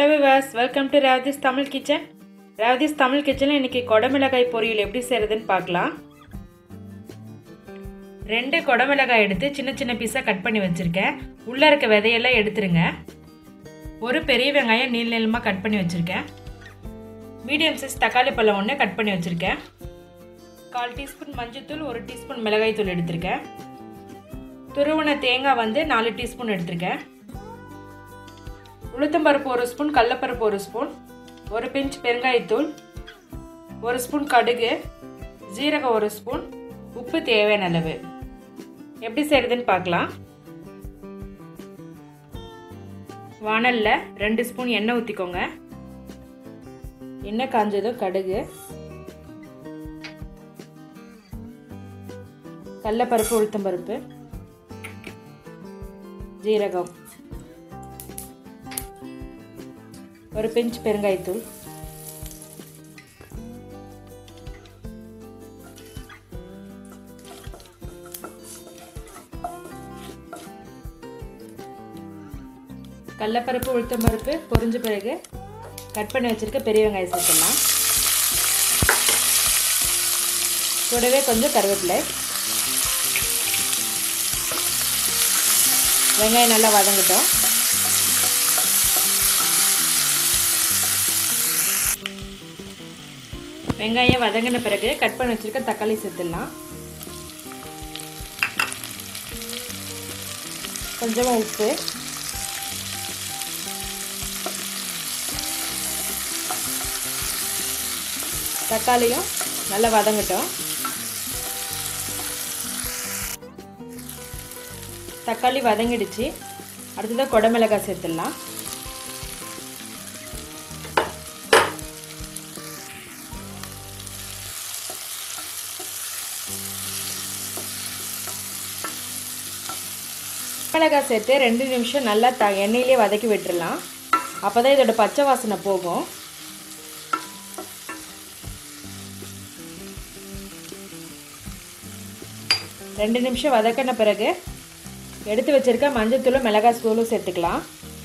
hello viewers welcome to Revathi's Tamil kitchen Revathi's Tamil கிச்சனில் இன்றைக்கி கொடமிளகாய் பொரியல் எப்படி செய்கிறதுன்னு பார்க்கலாம் ரெண்டு கொடமிளகாய் எடுத்து சின்ன சின்ன பீஸாக கட் பண்ணி வச்சுருக்கேன் உள்ளே இருக்க விதையெல்லாம் எடுத்துருங்க ஒரு பெரிய வெங்காயம் நீள் நீளமாக கட் பண்ணி வச்சுருக்கேன் மீடியம் சைஸ் தக்காளி பழம் ஒன்று கட் பண்ணி வச்சுருக்கேன் கால் டீஸ்பூன் மஞ்சள்தூள் ஒரு டீஸ்பூன் மிளகாய் தூள் எடுத்திருக்கேன் துருவன தேங்காய் வந்து நாலு டீஸ்பூன் எடுத்திருக்கேன் உளுத்தம்பருப்பு ஒரு ஸ்பூன் கடலப்பருப்பு ஒரு ஸ்பூன் ஒரு பிஞ்ச் பெருங்காயத்தூள் ஒரு ஸ்பூன் கடுகு ஜீரகம் ஒரு ஸ்பூன் உப்பு தேவையான அளவு எப்படி செய்கிறதுன்னு பார்க்கலாம் வானலில் ரெண்டு ஸ்பூன் எண்ணெய் ஊற்றிக்கோங்க எண்ணெய் காஞ்சதும் கடுகு கடலப்பருப்பு உளுத்தம்பருப்பு ஜீரகம் ஒரு பிஞ்ச் பெருங்காயத்தூள் கடலப்பருப்பு உளுத்தம் பருப்பு பொரிஞ்ச பிறகு கட் பண்ணி வச்சுருக்க பெரிய வெங்காயம் சேர்த்துடலாம் கூடவே கொஞ்சம் கருவேப்பிலை வெங்காயம் நல்லா வதங்கட்டும் வெங்காயம் வதங்கின பிறகு கட் பண்ணி வச்சுருக்க தக்காளி சேர்த்துடலாம் கொஞ்சமாக உப்பு தக்காளியும் நல்லா வதங்கட்டும் தக்காளி வதங்கிடுச்சு அடுத்ததாக குடமிளகாய் சேர்த்துடலாம் மிளகாய் சேர்த்து ரெண்டு நிமிஷம் நல்லா த எண்ணெயிலே வதக்கி விட்டுடலாம் அப்போ தான் இதோட பச்சை வாசனை போகும் ரெண்டு நிமிஷம் வதக்கின பிறகு எடுத்து வச்சிருக்க மஞ்சத்தூளும் மிளகாய் தூளும் சேர்த்துக்கலாம்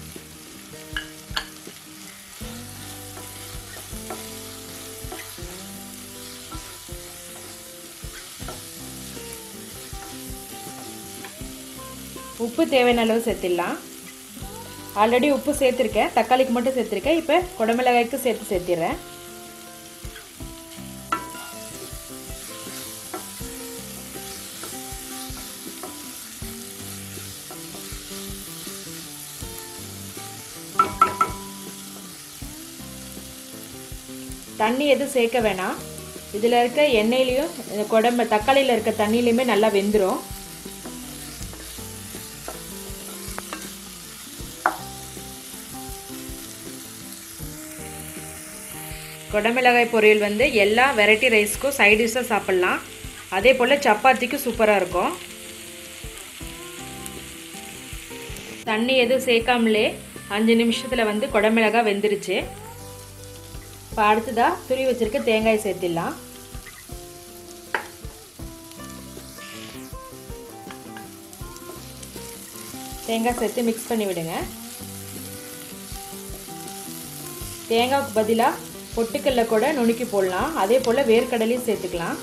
உப்பு தேவையான அளவு சேர்த்திடலாம் ஆல்ரெடி உப்பு சேர்த்துருக்கேன் தக்காளிக்கு மட்டும் சேர்த்துருக்கேன் இப்போ குடமிளகாய்க்கு சேர்த்து சேர்த்திடுறேன் தண்ணி எதுவும் சேர்க்க வேணாம் இதில் இருக்க எண்ணெயிலையும் குடம்பு தக்காளியில் இருக்க தண்ணியிலையுமே நல்லா வெந்துடும் குடமிளகாய் பொரியல் வந்து எல்லா வெரைட்டி ரைஸ்க்கும் சைட் டிஷ்ஷாக சாப்பிட்லாம் அதே போல் சப்பாத்திக்கும் சூப்பராக இருக்கும் தண்ணி எதுவும் சேர்க்காமலே அஞ்சு நிமிஷத்தில் வந்து குடமிளகாய் வெந்துருச்சு இப்போ அடுத்ததாக துரி வச்சுருக்க தேங்காய் சேர்த்திடலாம் தேங்காய் சேர்த்து மிக்ஸ் பண்ணி விடுங்க தேங்காய்க்கு பதிலாக பொட்டுக்கல்ல கூட நுணுக்கி போடலாம் அதே போல் வேர்க்கடலையும் சேர்த்துக்கலாம்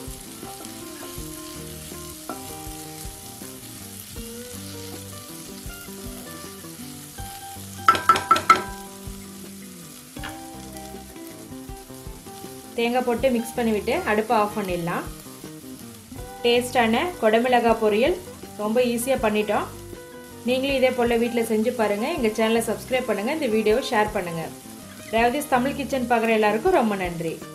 தேங்காய் போட்டு மிக்ஸ் பண்ணிவிட்டு அடுப்பை ஆஃப் பண்ணிடலாம் டேஸ்டான கொடமிளகாய் பொரியல் ரொம்ப ஈஸியாக பண்ணிட்டோம் நீங்களும் இதே போல் வீட்டில் செஞ்சு பாருங்கள் எங்கள் சேனலை சப்ஸ்கிரைப் பண்ணுங்கள் இந்த வீடியோவை ஷேர் பண்ணுங்கள் ரேவதிஸ் தமிழ் கிச்சன் பார்க்குற எல்லாருக்கும் ரொம்ப நன்றி